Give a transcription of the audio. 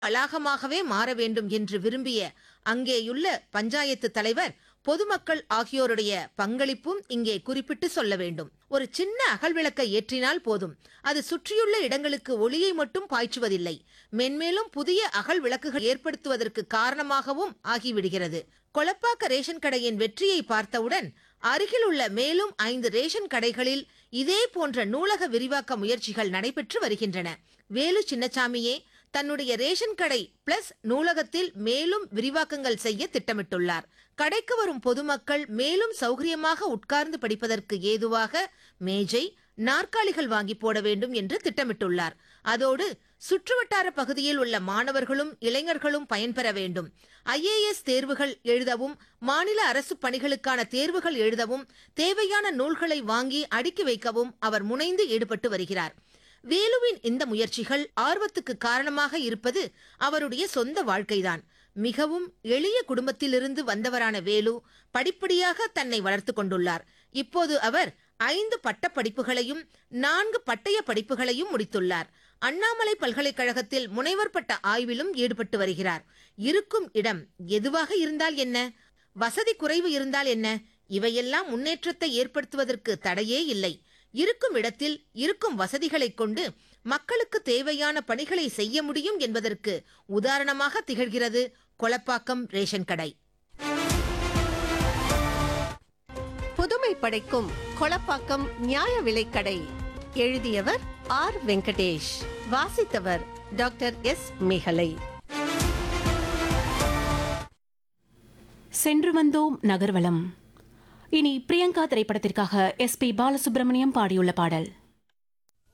வளாகமாகவே மாற வேண்டும் என்று விரும்பிய அங்கேயுள்ள பஞ்சாயத்து தலைவர் பொதுமக்கள் ஆகியோருடைய பங்களிப்பும் இங்கே குறிப்பிட்டு சொல்ல வேண்டும் ஒரு சின்ன அகல் விளக்கை ஏற்றினால் போதும் அது சுற்றியுள்ள இடங்களுக்கு ஒளியை மட்டும் பாய்ச்சுவதில்லை மென்மேலும் புதிய அகல் விளக்குகள் ஏற்படுத்துவதற்கு காரணமாகவும் ஆகிவிடுகிறது கொளப்பாக்க ரேஷன் கடையின் வெற்றியை பார்த்தவுடன் அருகில் உள்ள மேலும் ஐந்து ரேஷன் கடைகளில் இதே போன்ற நூலக விரிவாக்க முயற்சிகள் நடைபெற்று வருகின்றன வேலு சின்னசாமியே தன்னுடைய ரேஷன் கடை பிளஸ் நூலகத்தில் மேலும் விரிவாக்கங்கள் செய்ய திட்டமிட்டுள்ளார் கடைக்கு வரும் பொதுமக்கள் மேலும் சௌகரியமாக உட்கார்ந்து படிப்பதற்கு ஏதுவாக மேஜை நாற்காலிகள் வாங்கி போட வேண்டும் என்று திட்டமிட்டுள்ளார் அதோடு சுற்றுவட்டார பகுதியில் உள்ள மாணவர்களும் இளைஞர்களும் பயன்பெற வேண்டும் ஐஏஎஸ் தேர்வுகள் எழுதவும் மாநில அரசு பணிகளுக்கான தேர்வுகள் எழுதவும் தேவையான நூல்களை வாங்கி அடுக்கி வைக்கவும் அவர் முனைந்து ஈடுபட்டு வருகிறார் வேலுவின் இந்த முயற்சிகள் ஆர்வத்துக்கு காரணமாக இருப்பது அவருடைய சொந்த வாழ்க்கைதான் மிகவும் எளிய குடும்பத்திலிருந்து வந்தவரான வேலு படிப்படியாக தன்னை வளர்த்து கொண்டுள்ளார் இப்போது அவர் ஐந்து பட்டப் படிப்புகளையும் நான்கு பட்டய படிப்புகளையும் முடித்துள்ளார் அண்ணாமலை பல்கலைக்கழகத்தில் முனைவர் பட்ட ஆய்விலும் ஈடுபட்டு வருகிறார் இருக்கும் இடம் எதுவாக இருந்தால் என்ன வசதி குறைவு இருந்தால் என்ன இவையெல்லாம் முன்னேற்றத்தை ஏற்படுத்துவதற்கு தடையே இல்லை இருக்கும் இடத்தில் இருக்கும் வசதிகளைக் கொண்டு மக்களுக்கு தேவையான பணிகளை செய்ய முடியும் என்பதற்கு உதாரணமாக திகழ்கிறது கொளப்பாக்கம் ரேஷன் கடை புதுமை படைக்கும் கொளப்பாக்கம் நியாய விலைக்கடை எழுதியவர் ஆர் வெங்கடேஷ் வாசித்தவர் டாக்டர் எஸ் மேகலை சென்று வந்தோம் நகர்வலம் இனி பிரியங்கா திரைப்படத்திற்காக எஸ் பி பாலசுப்ரமணியம் பாடியுள்ள பாடல்